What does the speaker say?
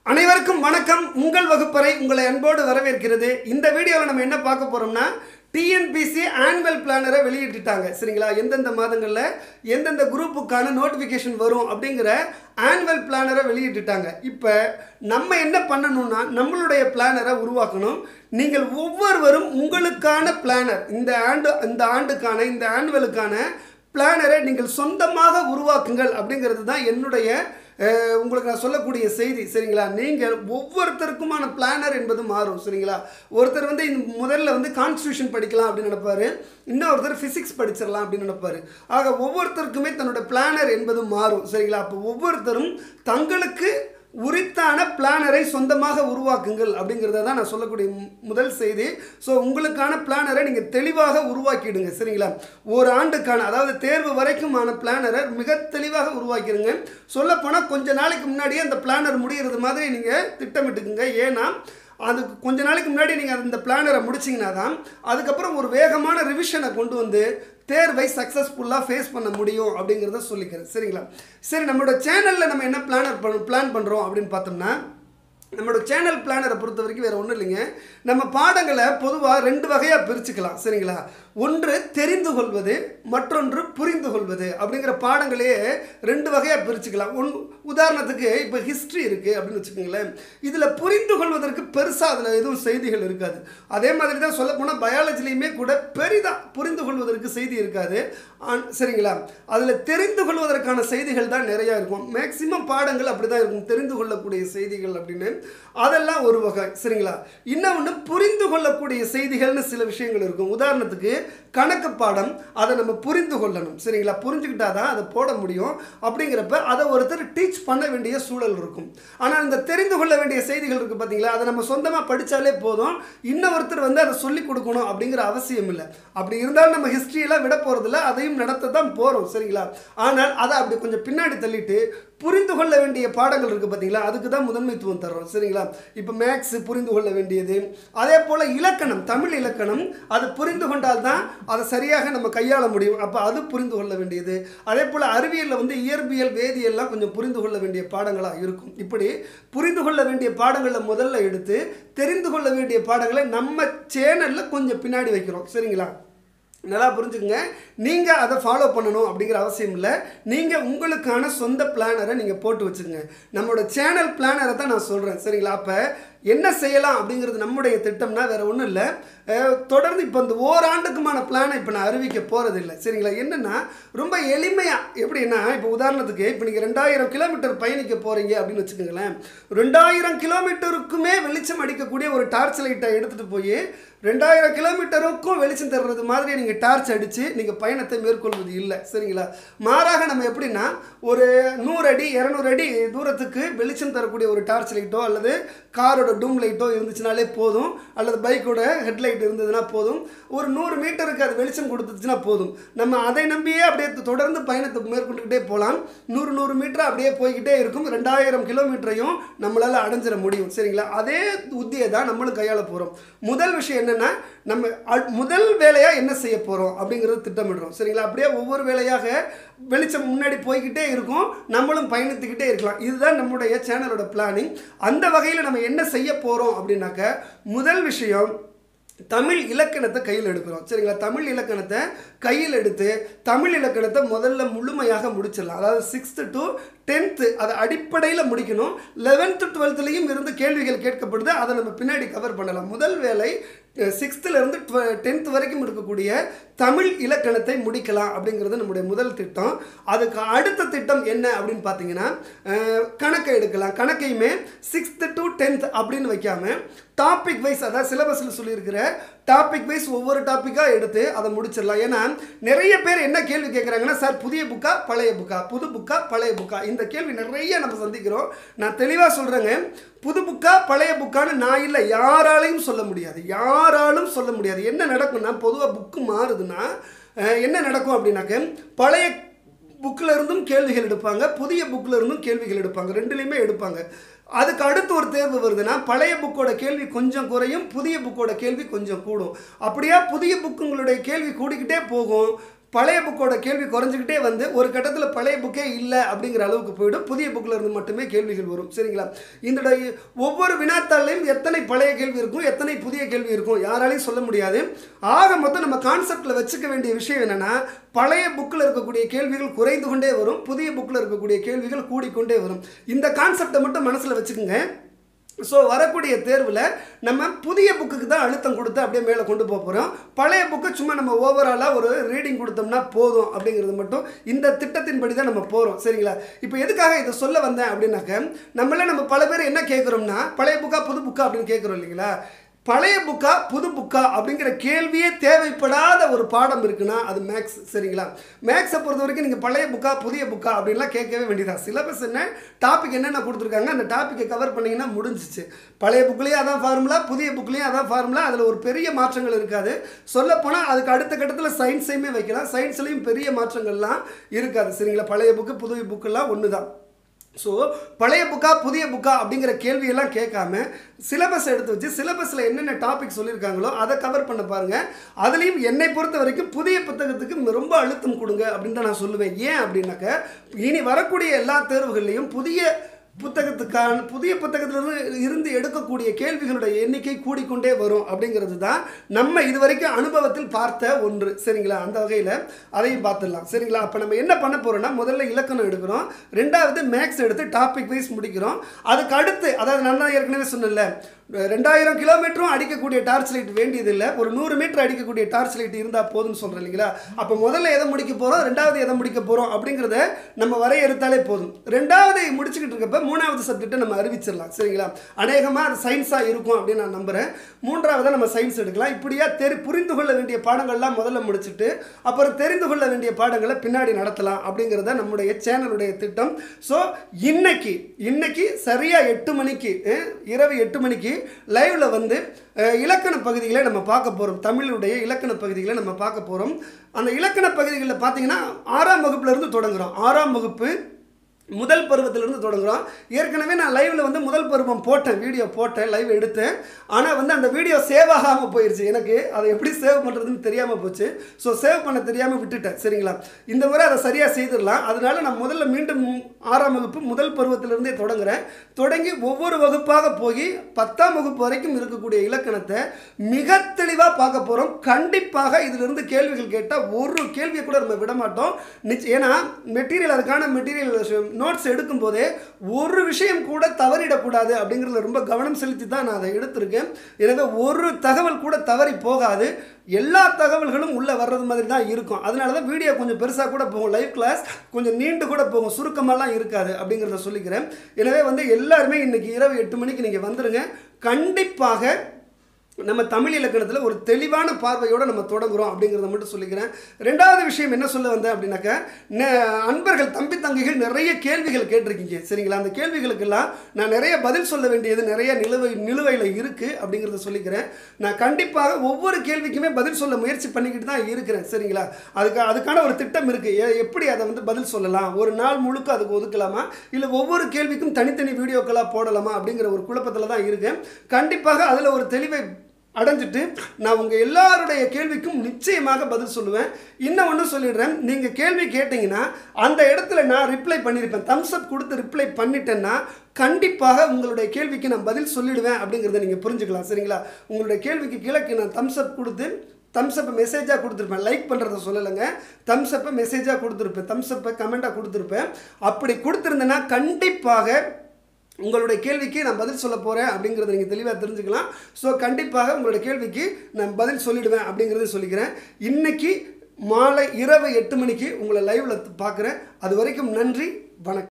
அனைவருக்கும் வணக்கம் உங்கள் வகுப்பறை உங்களை அன்போடு வரவேற்கிறது இந்த வீடியோவில் நம்ம என்ன பார்க்க போறோம்னா டிஎன்பிசி ஆனுவல் பிளானரை வெளியிட்டுட்டாங்க சரிங்களா எந்தெந்த மாதங்களில் எந்தெந்த குரூப்புக்கான நோட்டிஃபிகேஷன் வரும் அப்படிங்கிற ஆனுவல் பிளானரை வெளியிட்டுட்டாங்க இப்போ நம்ம என்ன பண்ணணும்னா நம்மளுடைய பிளானரை உருவாக்கணும் நீங்கள் ஒவ்வொருவரும் உங்களுக்கான பிளானர் இந்த ஆண்டு இந்த ஆண்டுக்கான இந்த ஆனுவலுக்கான பிளானரை நீங்கள் சொந்தமாக உருவாக்குங்கள் அப்படிங்கிறது தான் என்னுடைய அஹ், உங்களுக்கு நான் சொல்லக்கூடிய செய்தி சரிங்களா நீங்கள் ஒவ்வொருத்தருக்குமான பிளானர் என்பது மாறும் சரிங்களா ஒருத்தர் வந்து இந்த முதல்ல வந்து கான்ஸ்டியூஷன் படிக்கலாம் அப்படின்னு நினைப்பாரு இன்னொருத்தர் ஃபிசிக்ஸ் படிச்சிடலாம் அப்படின்னு நினைப்பாரு ஆக ஒவ்வொருத்தருக்குமே தன்னோட பிளானர் என்பது மாறும் சரிங்களா அப்போ ஒவ்வொருத்தரும் தங்களுக்கு உரித்தான பிளானரை சொந்தமாக உருவாக்குங்கள் அப்படிங்கிறத தான் நான் சொல்லக்கூடிய மு- முதல் செய்தி ஸோ உங்களுக்கான பிளானரை நீங்கள் தெளிவாக உருவாக்கிடுங்க சரிங்களா ஒரு ஆண்டுக்கான அதாவது தேர்வு வரைக்குமான பிளானரை மிக தெளிவாக உருவாக்கிடுங்க சொல்லப்போனால் கொஞ்ச நாளைக்கு முன்னாடியே அந்த பிளானர் முடிகிறது மாதிரி நீங்கள் திட்டமிட்டுக்குங்க ஏன்னா அதுக்கு கொஞ்ச நாளைக்கு முன்னாடி நீங்கள் அந்த பிளானரை முடிச்சிங்கன்னா தான் அதுக்கப்புறம் ஒரு வேகமான ரிவிஷனை கொண்டு வந்து தேர்வை சக்ஸஸ்ஃபுல்லாக ஃபேஸ் பண்ண முடியும் அப்படிங்கிறத சொல்லிக்கிறேன் சரிங்களா சரி நம்மளோட சேனலில் நம்ம என்ன பிளானர் பண்ண பிளான் பண்ணுறோம் அப்படின்னு பார்த்தோம்னா நம்மளோட சேனல் பிளானரை பொறுத்த வரைக்கும் வேறு ஒன்றும் இல்லைங்க நம்ம பாடங்களை பொதுவாக ரெண்டு வகையாக பிரிச்சுக்கலாம் சரிங்களா ஒன்று தெரிந்து கொள்வது மற்றொன்று புரிந்து கொள்வது அப்படிங்கிற பாடங்களையே ரெண்டு வகையாக பிரிச்சுக்கலாம் ஒன் உதாரணத்துக்கு இப்போ ஹிஸ்ட்ரி இருக்குது அப்படின்னு வச்சுக்கோங்களேன் இதில் புரிந்து கொள்வதற்கு பெருசாக அதில் எதுவும் செய்திகள் இருக்காது அதே மாதிரி தான் சொல்லப்போனால் பயாலஜிலையுமே கூட பெரிதாக புரிந்து கொள்வதற்கு செய்தி இருக்காது ஆன்- சரிங்களா அதில் தெரிந்து கொள்வதற்கான செய்திகள் தான் நிறையா இருக்கும் மேக்சிமம் பாடங்கள் அப்படி தான் இருக்கும் தெரிந்து கொள்ளக்கூடிய செய்திகள் அப்படின்னு அதெல்லாம் ஒரு வகை சரிங்களா இன்னொன்று புரிந்து கொள்ளக்கூடிய செய்திகள்னு சில விஷயங்கள் இருக்கும் உதாரணத்துக்கு கணக்கு பாடம் அதை நம்ம புரிந்து கொள்ளணும் சரிங்களா புரிஞ்சுக்கிட்டா தான் அதை போட முடியும் அப்படிங்கிறப்ப அதை ஒருத்தர் டீச் பண்ண வேண்டிய சூழல் இருக்கும் ஆனால் இந்த தெரிந்து கொள்ள வேண்டிய செய்திகள் இருக்குது பார்த்தீங்களா அதை நம்ம சொந்தமாக படித்தாலே போதும் இன்னொருத்தர் வந்து அதை சொல்லிக் கொடுக்கணும் அப்படிங்கிற அவசியம் இல்லை அப்படி இருந்தாலும் நம்ம ஹிஸ்ட்ரியெல்லாம் விட போகிறதில்ல அதையும் நடத்த தான் போகிறோம் சரிங்களா ஆனால் அதை அப்படி கொஞ்சம் பின்னாடி தள்ளிட்டு புரிந்து கொள்ள வேண்டிய பாடங்கள் இருக்குது பார்த்தீங்களா அதுக்கு தான் முதன்மைத்துவம் தர்றோம் சரிங்களா இப்போ மேக்ஸ் புரிந்து கொள்ள வேண்டியது அதே போல் இலக்கணம் தமிழ் இலக்கணம் அது புரிந்து கொண்டால் தான் அதை சரியாக நம்ம கையாள முடியும் அப்போ அது புரிந்து கொள்ள வேண்டியது அதே போல் அறிவியலில் வந்து இயற்பியல் வேதியியல்லாம் கொஞ்சம் புரிந்து கொள்ள வேண்டிய பாடங்களாக இருக்கும் இப்படி புரிந்து கொள்ள வேண்டிய பாடங்களை முதல்ல எடுத்து தெரிந்து கொள்ள வேண்டிய பாடங்களை நம்ம சேனலில் கொஞ்சம் பின்னாடி வைக்கிறோம் சரிங்களா நல்லா புரிஞ்சுக்கங்க நீங்கள் அதை ஃபாலோ பண்ணணும் அப்படிங்கிற அவசியம் இல்லை நீங்கள் உங்களுக்கான சொந்த பிளானரை நீங்கள் போட்டு வச்சுக்கோங்க நம்மளோட சேனல் பிளானரை தான் நான் சொல்கிறேன் சரிங்களா அப்போ என்ன செய்யலாம் அப்படிங்கிறது நம்முடைய திட்டம்னா வேறு ஒன்றும் இல்லை அஹ், தொடர்ந்து இப்போ இந்த ஓராண்டுக்குமான பிளானை இப்போ நான் அறிவிக்க போகிறது இல்லை சரிங்களா என்னென்னா ரொம்ப எளிமையாக எப்படின்னா இப்போ உதாரணத்துக்கு இப்போ நீங்கள் ரெண்டாயிரம் கிலோமீட்டர் பயணிக்க போகிறீங்க அப்படின்னு வச்சுக்கோங்களேன் ரெண்டாயிரம் கிலோமீட்டருக்குமே வெளிச்சம் அடிக்கக்கூடிய ஒரு டார்ச் லைட்டை எடுத்துகிட்டு போய் ரெண்டாயிரம் கிலோமீட்டருக்கும் வெளிச்சம் தர்றது மாதிரி நீங்கள் டார்ச் அடித்து நீங்கள் பயணத்தை மேற்கொள்வது இல்லை சரிங்களா மாறாக நம்ம எப்படின்னா ஒரு நூறு அடி இரநூறு அடி தூரத்துக்கு வெளிச்சம் தரக்கூடிய ஒரு டார்ச் லைட்டோ அல்லது காரோட டூம் லைட்டோ இருந்துச்சுனாலே போதும் அல்லது பைக்கோட ஹெட்லைட் இருந்ததுன்னா போதும் ஒரு நூறு மீட்டருக்கு அது வெளிச்சம் கொடுத்துச்சுன்னா போதும் நம்ம அதை நம்பியே அப்படியே தொடர்ந்து பயணத்தை மேற்கொண்டுக்கிட்டே போகலாம் நூறு நூறு மீட்டர் அப்படியே போய்கிட்டே இருக்கும் ரெண்டாயிரம் கிலோமீட்டரையும் நம்மளால் அடைஞ்சிட முடியும் சரிங்களா அதே உத்தியை தான் நம்மளும் கையாள போகிறோம் முதல் விஷயம் என்னென்னா நம்ம அ- முதல் வேலையாக என்ன செய்ய போகிறோம் அப்படிங்கிறது திட்டமிடுறோம் சரிங்களா அப்படியே ஒவ்வொரு வேலையாக வெளிச்சம் முன்னாடி போய்கிட்டே இருக்கும் நம்மளும் பயணித்துக்கிட்டே இருக்கலாம் இதுதான் நம்முடைய சேனலோட பிளானிங் அந்த வகையில் நம்ம என்ன செய்ய போகிறோம் அப்படின்னாக்க முதல் விஷயம் தமிழ் இலக்கணத்தை கையில் எடுக்கிறோம் சரிங்களா தமிழ் இலக்கணத்தை கையில் எடுத்து தமிழ் இலக்கணத்தை முதல்ல முழுமையாக முடிச்சிடலாம் அதாவது சிக்ஸ்த்து டு டென்த்து அதை அடிப்படையில் முடிக்கணும் லெவன்த்து டுவெல்த்துலேயும் இருந்து கேள்விகள் கேட்கப்படுது அதை நம்ம பின்னாடி கவர் பண்ணலாம் முதல் வேலை சிக்ஸ்த்துலேருந்து டென்த் வரைக்கும் இருக்கக்கூடிய தமிழ் இலக்கணத்தை முடிக்கலாம் அப்படிங்கிறது நம்முடைய முதல் திட்டம் அதுக்கு அடுத்த திட்டம் என்ன அப்படின்னு பார்த்தீங்கன்னா அஹ், கணக்கை எடுக்கலாம் கணக்கையுமே சிக்ஸ்த்து டு டென்த் அப்படின்னு வைக்காம டாபிக் வைஸ் அதாவது சிலபஸில் சொல்லியிருக்கிற டாபிக் வைஸ் ஒவ்வொரு டாப்பிக்காக எடுத்து அதை முடிச்சிடலாம் ஏன்னா நிறைய பேர் என்ன கேள்வி கேட்குறாங்கன்னா சார் புதிய புக்கா பழைய புக்கா புது புக்கா பழைய புக்கா இந்த கேள்வி நிறைய நம்ம சந்திக்கிறோம் நான் தெளிவாக சொல்கிறேங்க புது புக்கா பழைய புக்கான்னு நான் இல்லை யாராலையும் சொல்ல முடியாது யாராலும் சொல்ல முடியாது என்ன நடக்கும்னா பொதுவாக புக்கு மாறுதுன்னா அஹ், என்ன நடக்கும் அப்படின்னாக்க பழைய புக்கில் இருந்தும் கேள்விகள் எடுப்பாங்க புதிய புக்கில் இருந்தும் கேள்விகள் எடுப்பாங்க ரெண்டுலேயுமே எடுப்பாங்க அதுக்கு அடுத்து ஒரு தேர்வு வருதுன்னா பழைய புக்கோட கேள்வி கொஞ்சம் குறையும் புதிய புக்கோட கேள்வி கொஞ்சம் கூடும் அப்படியா புதிய புக்குங்களுடைய கேள்வி கூடிக்கிட்டே போகும் பழைய புக்கோட கேள்வி குறைஞ்சிக்கிட்டே வந்து ஒரு கட்டத்தில் பழைய புக்கே இல்லை அப்படிங்கிற அளவுக்கு போயிடும் புதிய புக்கில் இருந்து மட்டுமே கேள்விகள் வரும் சரிங்களா இந்த ஒவ்வொரு வினாத்தாள்லையும் எத்தனை பழைய கேள்வி இருக்கும் எத்தனை புதிய கேள்வி இருக்கும் யாராலையும் சொல்ல முடியாது ஆக மொத்தம் நம்ம கான்செப்டில் வச்சுக்க வேண்டிய விஷயம் என்னென்னா பழைய புக்கில் இருக்கக்கூடிய கேள்விகள் குறைந்து கொண்டே வரும் புதிய புக்கில் இருக்கக்கூடிய கேள்விகள் கூடிக்கொண்டே வரும் இந்த கான்செப்டை மட்டும் மனசில் வச்சுக்கோங்க ஸோ வரக்கூடிய தேர்வில் நம்ம புதிய புக்குக்கு தான் அழுத்தம் கொடுத்து அப்படியே மேலே கொண்டு போக போகிறோம் பழைய புக்கு சும்மா நம்ம ஓவராலாக ஒரு ரீடிங் கொடுத்தோம்னா போதும் அப்படிங்கிறது மட்டும் இந்த திட்டத்தின்படி தான் நம்ம போகிறோம் சரிங்களா இப்போ எதுக்காக இதை சொல்ல வந்தேன் அப்படின்னாக்க நம்மள நம்ம பல பேர் என்ன கேட்குறோம்னா பழைய புக்கா புது புக்கா அப்படின்னு கேட்குறோம் இல்லைங்களா பழைய புக்கா புது புக்கா அப்படிங்கிற கேள்வியே தேவைப்படாத ஒரு பாடம் இருக்குன்னா அது மேக்ஸ் சரிங்களா மேக்ஸை பொறுத்த வரைக்கும் நீங்கள் பழைய புக்கா புதிய புக்கா அப்படின்லாம் கேட்கவே வேண்டியதான் சிலபஸ் என்ன டாபிக் என்னென்ன கொடுத்துருக்காங்க அந்த டாப்பிக்கை கவர் பண்ணிங்கன்னா முடிஞ்சிச்சு பழைய புக்லேயும் அதான் ஃபார்முலா புதிய புக்லேயும் அதான் ஃபார்முலா அதில் ஒரு பெரிய மாற்றங்கள் இருக்காது சொல்லப்போனால் அதுக்கு அடுத்த கட்டத்தில் சயின்ஸையுமே வைக்கலாம் சயின்ஸ்லேயும் பெரிய மாற்றங்கள்லாம் இருக்காது சரிங்களா பழைய புக்கு புதிய புக்கெல்லாம் ஒன்று தான் ஸோ பழைய புக்கா புதிய புக்கா அப்படிங்கிற கேள்வியெல்லாம் கேட்காம சிலபஸ் எடுத்து வச்சு சிலபஸில் என்னென்ன டாபிக் சொல்லியிருக்காங்களோ அதை கவர் பண்ண பாருங்கள் அதுலேயும் என்னை பொறுத்த வரைக்கும் புதிய புத்தகத்துக்கு ரொம்ப அழுத்தம் கொடுங்க அப்படின்னு தான் நான் சொல்லுவேன் ஏன் அப்படின்னாக்க இனி வரக்கூடிய எல்லா தேர்வுகள்லையும் புதிய புத்தகத்துக்கான புதிய புத்தகத்திலிருந்து இருந்து எடுக்கக்கூடிய கேள்விகளுடைய எண்ணிக்கை கூடிக்கொண்டே வரும் அப்படிங்கிறது தான் நம்ம இதுவரைக்கும் அனுபவத்தில் பார்த்த ஒன்று சரிங்களா அந்த வகையில் அதையும் பார்த்துடலாம் சரிங்களா அப்போ நம்ம என்ன பண்ண போகிறோம்னா முதல்ல இலக்கணம் எடுக்கிறோம் ரெண்டாவது மேக்ஸ் எடுத்து டாபிக் வைஸ் முடிக்கிறோம் அதுக்கு அடுத்து அதாவது நான் தான் ஏற்கனவே சொன்னேன்ல ரெண்டாயிரம் கிலோமீட்டரும் அடிக்கக்கூடிய டார்ச் லைட் வேண்டியதில்லை ஒரு நூறு மீட்டர் அடிக்கக்கூடிய டார்ச் லைட் இருந்தால் போதும்னு சொல்கிறேன் இல்லைங்களா அப்போ முதல்ல எதை முடிக்க போகிறோம் ரெண்டாவது எதை முடிக்க போகிறோம் அப்படிங்கிறத நம்ம வரையறுத்தாலே போதும் ரெண்டாவது முடிச்சுக்கிட்டு இருக்கப்ப மூணாவது சப்ஜெக்டை நம்ம அறிவிச்சிடலாம் சரிங்களா அநேகமாக அது சயின்ஸாக இருக்கும் அப்படின்னு நான் நம்புகிறேன் மூன்றாவதாக நம்ம சயின்ஸ் எடுக்கலாம் இப்படியா தெரி புரிந்து கொள்ள வேண்டிய பாடங்கள்லாம் முதல்ல முடிச்சுட்டு அப்புறம் தெரிந்து கொள்ள வேண்டிய பாடங்களை பின்னாடி நடத்தலாம் அப்படிங்கிறத நம்முடைய சேனலுடைய திட்டம் ஸோ இன்னைக்கு இன்னைக்கு சரியாக எட்டு மணிக்கு அஹ், இரவு எட்டு மணிக்கு லைவ்ல வந்து அஹ், இலக்கண பகுதிகளை நம்ம பார்க்க போகிறோம் தமிழுடைய இலக்கண பகுதிகளை நம்ம பார்க்க போகிறோம் அந்த இலக்கண பகுதிகளில் பார்த்தீங்கன்னா ஆறாம் வகுப்புல இருந்து தொடங்குறோம் ஆறாம் வகுப்பு முதல் பருவத்திலிருந்து தொடங்குறோம் ஏற்கனவே நான் லைவ்ல வந்து முதல் பருவம் போட்டேன் வீடியோ போட்டேன் லைவ் எடுத்தேன் ஆனால் வந்து அந்த வீடியோ சேவ் ஆகாமல் போயிருச்சு எனக்கு அதை எப்படி சேவ் பண்ணுறதுன்னு தெரியாமல் போச்சு ஸோ சேவ் பண்ண தெரியாமல் விட்டுட்டேன் சரிங்களா இந்த முறை அதை சரியாக செய்திடலாம் அதனால நான் முதல்ல மீண்டும் ஆறாம் வகுப்பு முதல் பருவத்திலிருந்தே தொடங்குறேன் தொடங்கி ஒவ்வொரு வகுப்பாக போய் பத்தாம் வகுப்பு வரைக்கும் இருக்கக்கூடிய இலக்கணத்தை மிக தெளிவாக பார்க்க போகிறோம் கண்டிப்பாக இதிலிருந்து கேள்விகள் கேட்டால் ஒரு கேள்வியை கூட நம்ம விட மாட்டோம் நிச்சயம் ஏன்னா மெட்டீரியல் அதுக்கான மெட்டீரியல் நோட்ஸ் எடுக்கும்போதே ஒரு விஷயம் கூட தவறிடக்கூடாது அப்படிங்கிறதுல ரொம்ப கவனம் செலுத்தி தான் நான் அதை எடுத்திருக்கேன் எனவே ஒரு தகவல் கூட தவறி போகாது எல்லா தகவல்களும் உள்ளே வர்றது மாதிரி தான் இருக்கும் அதனால தான் வீடியோ கொஞ்சம் பெருசாக கூட போகும் லைவ் கிளாஸ் கொஞ்சம் நீண்டு கூட போகும் சுருக்கமெல்லாம் இருக்காது அப்படிங்கிறத சொல்லிக்கிறேன் எனவே வந்து எல்லாருமே இன்னைக்கு இரவு எட்டு மணிக்கு நீங்கள் வந்துடுங்க கண்டிப்பாக நம்ம தமிழ் இலக்கணத்தில் ஒரு தெளிவான பார்வையோடு நம்ம தொடங்குறோம் அப்படிங்கிறத மட்டும் சொல்லிக்கிறேன் ரெண்டாவது விஷயம் என்ன சொல்ல வந்தேன் அப்படின்னாக்கா நெ- அன்பர்கள் தம்பி தங்கைகள் நிறைய கேள்விகள் கேட்டிருக்கீங்க சரிங்களா அந்த கேள்விகளுக்கெல்லாம் நான் நிறைய பதில் சொல்ல வேண்டியது நிறைய நிலுவை நிலுவையில் இருக்குது அப்படிங்கிறத சொல்லிக்கிறேன் நான் கண்டிப்பாக ஒவ்வொரு கேள்விக்குமே பதில் சொல்ல முயற்சி பண்ணிக்கிட்டு தான் இருக்கிறேன் சரிங்களா அதுக்கு அதுக்கான ஒரு திட்டம் இருக்குது எப்படி அதை வந்து பதில் சொல்லலாம் ஒரு நாள் முழுக்க அதுக்கு ஒதுக்கலாமா இல்லை ஒவ்வொரு கேள்விக்கும் தனித்தனி வீடியோக்களாக போடலாமா அப்படிங்கிற ஒரு குழப்பத்தில் தான் இருக்கேன் கண்டிப்பாக அதில் ஒரு தெளிவை அடைஞ்சிட்டு நான் உங்கள் எல்லாருடைய கேள்விக்கும் நிச்சயமாக பதில் சொல்லுவேன் இன்னும் ஒன்று சொல்லிடுறேன் நீங்கள் கேள்வி கேட்டிங்கன்னா அந்த இடத்துல நான் ரிப்ளை பண்ணியிருப்பேன் தம்ஸ் அப் கொடுத்து ரிப்ளை பண்ணிட்டேன்னா கண்டிப்பாக உங்களுடைய கேள்விக்கு நான் பதில் சொல்லிடுவேன் அப்படிங்கிறத நீங்கள் புரிஞ்சுக்கலாம் சரிங்களா உங்களுடைய கேள்விக்கு கீழே நான் தம்ஸ் அப் கொடுத்து தம்ஸ் அப்பை மெசேஜாக கொடுத்துருப்பேன் லைக் பண்ணுறத சொல்லலைங்க தம்ஸ் அப்பை மெசேஜாக கொடுத்துருப்பேன் தம்ஸ் அப்பை கமெண்ட்டாக கொடுத்துருப்பேன் அப்படி கொடுத்துருந்தேன்னா கண்டிப்பாக உங்களுடைய கேள்விக்கு நான் பதில் சொல்ல போகிறேன் அப்படிங்கிறத நீங்கள் தெளிவாக தெரிஞ்சுக்கலாம் ஸோ கண்டிப்பாக உங்களுடைய கேள்விக்கு நான் பதில் சொல்லிடுவேன் அப்படிங்கிறத சொல்லிக்கிறேன் இன்னைக்கு மாலை இரவு எட்டு மணிக்கு உங்களை லைவில் பார்க்குறேன் அது வரைக்கும் நன்றி வணக்கம்